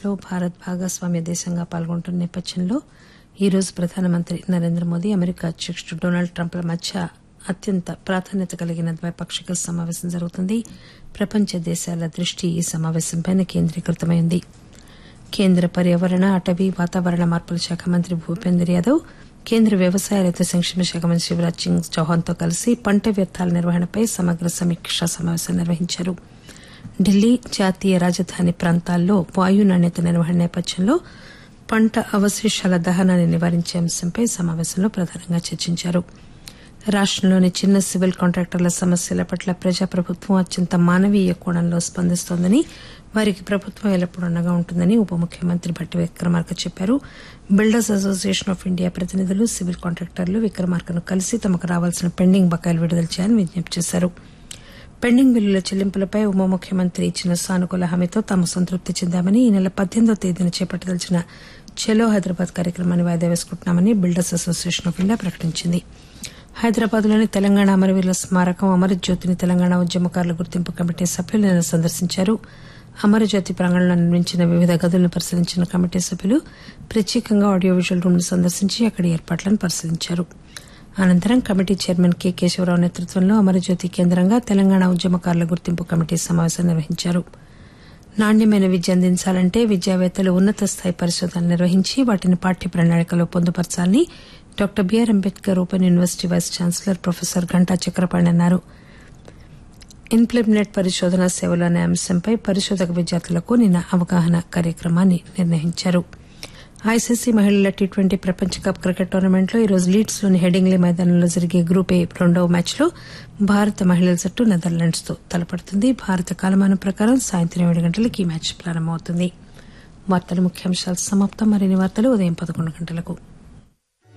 లో భారత్ భాగస్వామ్య దేశంగా పాల్గొంటున్న నేపథ్యంలో ఈ రోజు ప్రధానమంత్రి నరేంద్ర మోదీ అమెరికా అధ్యకుడు డొనాల్డ్ ట్రంప్ల మధ్య అత్యంత ప్రాధాన్యత కలిగిన ద్వైపాక్షిక సమావేశం జరుగుతుంది ప్రపంచ దేశాల దృష్టి ఈ సమావేశంపై కేంద్రీకృతమైంది కేంద్ర పర్యావరణ అటవీ వాతావరణ మార్పుల శాఖ మంత్రి భూపేందర్ యాదవ్ కేంద్ర వ్యవసాయ రైతు సంక్షేమ శాఖ మంత్రి శివరాజ్ సింగ్ చౌహాన్ తో కలిసి పంట వ్యర్థాల నిర్వహణపై సమగ్ర సమీక్షా సమావేశం నిర్వహించారు ఢిల్లీ జాతీయ రాజధాని ప్రాంతాల్లో వాయు నాణ్యత నిర్వహణ నేపథ్యంలో పంట అవశేషాల దహనాన్ని నివారించే అంశంపై సమావేశంలో ప్రధానంగా చర్చించారు రాష్టంలోని చిన్న సివిల్ కాంట్రాక్టర్ల సమస్యల పట్ల ప్రజాప్రభుత్వం అత్యంత మానవీయ కోణంలో స్పందిస్తోందని వారికి ప్రభుత్వం ఎల్లప్పుడూ అండగా ఉంటుందని ఉప ముఖ్యమంత్రి భట్టి విక్రమార్క చెప్పారు బిల్డర్స్ అసోసియేషన్ ఆఫ్ ఇండియా ప్రతినిధులు సివిల్ కాంట్రాక్టర్లు విక్రమార్కను కలిసి తమకు రావాల్సిన పెండింగ్ బకాయిలు విడుదల చేయాలని విజ్ఞప్తి చేశారు పెండింగ్ బిల్లుల చెల్లింపులపై ఉప ముఖ్యమంత్రి ఇచ్చిన సానుకూల హామీతో తాము సంతృప్తి చెందామని ఈ నెల పద్దెనిమిదో తేదీన చేపట్టదలిచిన చలో హైదరాబాద్ కార్యక్రమాన్ని వాయిదా వేసుకుంటున్నామని బిల్డర్స్ అసోసియేషన్ ఆఫ్ ఇండియా ప్రకటించింది హైదరాబాద్ లోని తెలంగాణ అమరవీరుల స్మారకం అమరజ్యోతిని తెలంగాణ ఉద్యమకారుల గుర్తింపు కమిటీ సభ్యులు నిన్న సందర్శించారు అమరజ్యోతి ప్రాంగణంలో నిర్మించిన వివిధ గదులను పరిశీలించిన కమిటీ సభ్యులు ప్రత్యేకంగా ఆడియో విజువల్ రూమ్ ను సందర్శించి అక్కడి ఏర్పాట్లను పరిశీలించారు అనంతరం కమిటీ చైర్మన్ కె కేశవరావు నేతృత్వంలో అమరజ్యోతి కేంద్రంగా తెలంగాణ ఉద్యమకారుల గుర్తింపు కమిటీ సమావేశం నిర్వహించారు నాణ్యమైన విద్య అందించాలంటే విద్యావేత్తలు ఉన్నత స్థాయి పరిశోధనలు నిర్వహించి వాటిని పాఠ్య ప్రణాళికలో పొందుపరచాలని doctor B R Ambedkar open university vice chancellor professor Ghanta Chakrapani అన్నారు ఇన్ప్లిమెంట్ పరిశోధన సేవలు అనే అంశంపై పరిశోధక విద్యార్థులకు నిన్న అవగాహన కార్యక్రమాన్ని నిర్వహించారు ఐసీసీ మహిళల టీ ట్వంటీ ప్రపంచ కప్ క్రికెట్ టోర్నమెంట్లో ఈరోజు లీడ్స్ లోని హెడింగ్లీ మైదానంలో జరిగే గ్రూప్ ఏ రెండవ మ్యాచ్లో భారత మహిళల జట్టు నెదర్లాండ్స్ తో తలపడుతుంది భారత కాలమానం ప్రకారం సాయంత్రం ఏడు గంటలకు ఈ మ్యాచ్ ప్రారంభమవుతుంది వార్తల ముఖ్యాంశాలు సమాప్తం మరిన్ని వార్తలు ఉదయం పదకొండు గంటలకు